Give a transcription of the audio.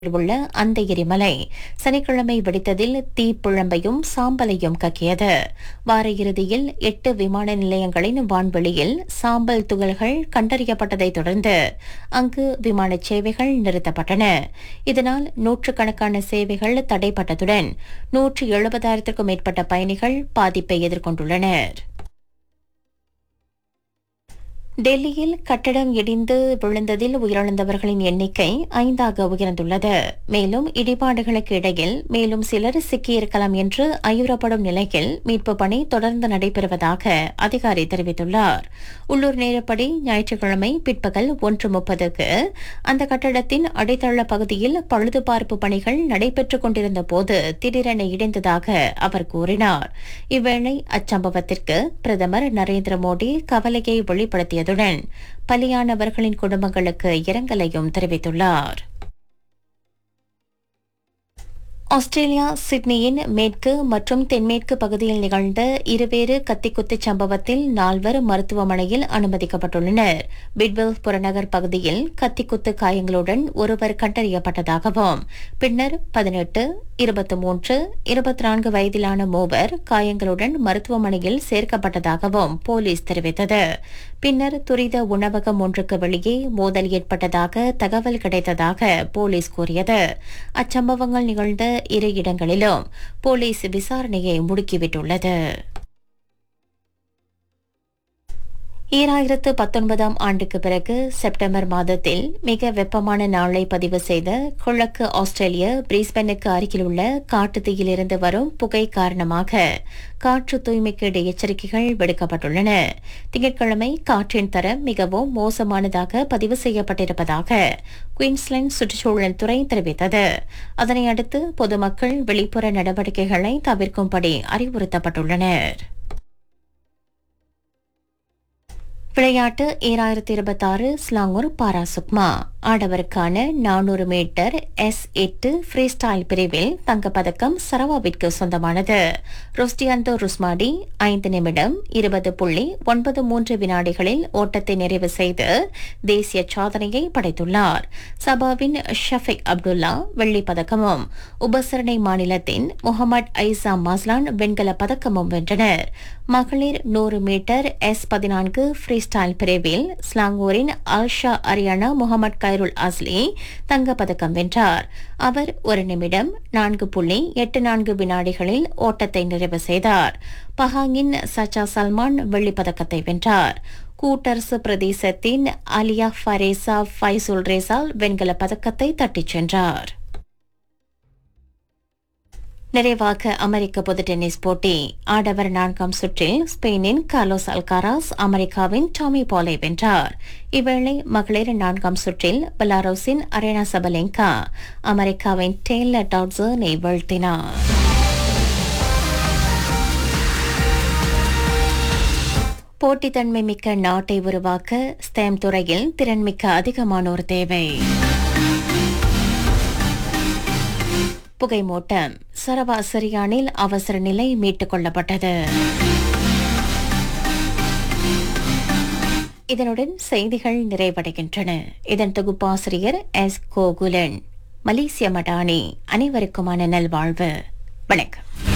உள்ள அந்த எரிமலை சனிக்கிழமை வெடித்ததில் தீப்பிழம்பையும் சாம்பலையும் கக்கியது வார இறுதியில் எட்டு விமான நிலையங்களின் வான்வெளியில் சாம்பல் துகள்கள் கண்டறியப்பட்டதைத் தொடர்ந்து அங்கு விமான சேவைகள் நிறுத்தப்பட்டன இதனால் நூற்றுக்கணக்கான சேவைகள் தடைப்பட்டதுடன் நூற்று எழுபதாயிரத்திற்கும் மேற்பட்ட பயணிகள் பாதிப்பை எதிர்கொண்டுள்ளனர் டெல்லியில் கட்டடம் இடிந்து விழுந்ததில் உயிரிழந்தவர்களின் எண்ணிக்கை ஐந்தாக உயர்ந்துள்ளது மேலும் இடிபாடுகளுக்கு இடையில் மேலும் சிலர் சிக்கியிருக்கலாம் என்று ஐயுறப்படும் நிலையில் மீட்பு பணி தொடர்ந்து நடைபெறுவதாக அதிகாரி தெரிவித்துள்ளார் உள்ளூர் நேரப்படி ஞாயிற்றுக்கிழமை பிற்பகல் ஒன்று முப்பதுக்கு அந்த கட்டடத்தின் அடித்தள பகுதியில் பழுதுபார்ப்பு பணிகள் நடைபெற்றுக் கொண்டிருந்த போது திடீரென இடிந்ததாக அவர் கூறினார் இவ்வேளை அச்சம்பவத்திற்கு பிரதமர் நரேந்திர மோடி கவலையை வெளிப்படுத்தியதுடன் பலியானவர்களின் குடும்பங்களுக்கு இரங்கலையும் தெரிவித்துள்ளார் ஆஸ்திரேலியா சிட்னியின் மேற்கு மற்றும் தென்மேற்கு பகுதியில் நிகழ்ந்த இருவேறு கத்திக்குத்துச் சம்பவத்தில் நால்வர் மருத்துவமனையில் அனுமதிக்கப்பட்டுள்ளனர் பிட்வெல் புறநகர் பகுதியில் கத்திக்குத்து காயங்களுடன் ஒருவர் கண்டறியப்பட்டதாகவும் பின்னர் பதினெட்டு இருபத்தி மூன்று இருபத்தி நான்கு வயதிலான மூவர் காயங்களுடன் மருத்துவமனையில் சேர்க்கப்பட்டதாகவும் போலீஸ் தெரிவித்தது பின்னர் துரித உணவகம் ஒன்றுக்கு வெளியே மோதல் ஏற்பட்டதாக தகவல் கிடைத்ததாக போலீஸ் கூறியது அச்சம்பவங்கள் நிகழ்ந்த இரு இடங்களிலும் போலீஸ் விசாரணையை முடுக்கிவிட்டுள்ளது ஈராயிரத்து பத்தொன்பதாம் ஆண்டுக்கு பிறகு செப்டம்பர் மாதத்தில் மிக வெப்பமான நாளை பதிவு செய்த கிழக்கு ஆஸ்திரேலிய பிரிஸ்பெனுக்கு அருகில் உள்ள காட்டுத்தீயிலிருந்து வரும் புகை காரணமாக காற்று தூய்மைக்கேடு எச்சரிக்கைகள் விடுக்கப்பட்டுள்ளன திங்கட்கிழமை காற்றின் தரம் மிகவும் மோசமானதாக பதிவு செய்யப்பட்டிருப்பதாக குயின்ஸ்லாந்து சுற்றுச்சூழல் துறை தெரிவித்தது அதனை அடுத்து பொதுமக்கள் வெளிப்புற நடவடிக்கைகளை தவிர்க்கும்படி அறிவுறுத்தப்பட்டுள்ளனர் விளையாட்டு ஈராயிரத்தி இருபத்தாறு ஸ்லாங்கூர் பாரா சுக்மா ஆடவருக்கான நானூறு மீட்டர் எஸ் எட்டு ஃப்ரீ ஸ்டைல் பிரிவில் தங்கப்பதக்கம் சரவாவிற்கு சொந்தமானது ருஸ்டியாந்தோ ருஸ்மாடி ஐந்து நிமிடம் இருபது புள்ளி ஒன்பது மூன்று வினாடிகளில் ஓட்டத்தை நிறைவு செய்து தேசிய சாதனையை படைத்துள்ளார் சபாவின் ஷஃபிக் அப்துல்லா வெள்ளிப் பதக்கமும் உபசரணை மாநிலத்தின் முகமது ஐசா மஸ்லான் வெண்கல பதக்கமும் வென்றனர் மகளிர் நூறு மீட்டர் எஸ் பதினான்கு ஃப்ரீ ஸ்டைல் பிரிவில் ஸ்லாங்கூரின் அல்ஷா அரியானா முகமது கைருல் அஸ்லி தங்கப்பதக்கம் வென்றார் அவர் ஒரு நிமிடம் நான்கு புள்ளி எட்டு நான்கு வினாடிகளில் ஓட்டத்தை நிறைவு செய்தார் பஹாங்கின் சச்சா சல்மான் வெள்ளிப் பதக்கத்தை வென்றார் கூட்டரசு பிரதேசத்தின் அலியா ஃபரேசா ஃபைசுல் ரேசால் வெண்கல பதக்கத்தை தட்டிச் சென்றார் நிறைவாக அமெரிக்க பொது டென்னிஸ் போட்டி ஆடவர் நான்காம் சுற்றில் ஸ்பெயினின் கார்லோஸ் அல்காராஸ் அமெரிக்காவின் டாமி பாலை வென்றார் இவ்வேளை மகளிர் நான்காம் சுற்றில் பெலாரோஸின் அரேனா சபலெங்கா அமெரிக்காவின் டேலர் டாட்ஸனை வீழ்த்தினார் போட்டித்தன்மை மிக்க நாட்டை உருவாக்க ஸ்டெம் துறையில் திறன்மிக்க அதிகமானோர் தேவை புகைமூட்டம் சரவா சிரியானில் அவசர நிலை மீட்டுக் கொள்ளப்பட்டது இதனுடன் செய்திகள் நிறைவடைகின்றன இதன் தொகுப்பாசிரியர் எஸ் கோகுலன் மலேசிய மடானி அனைவருக்குமான நல்வாழ்வு வணக்கம்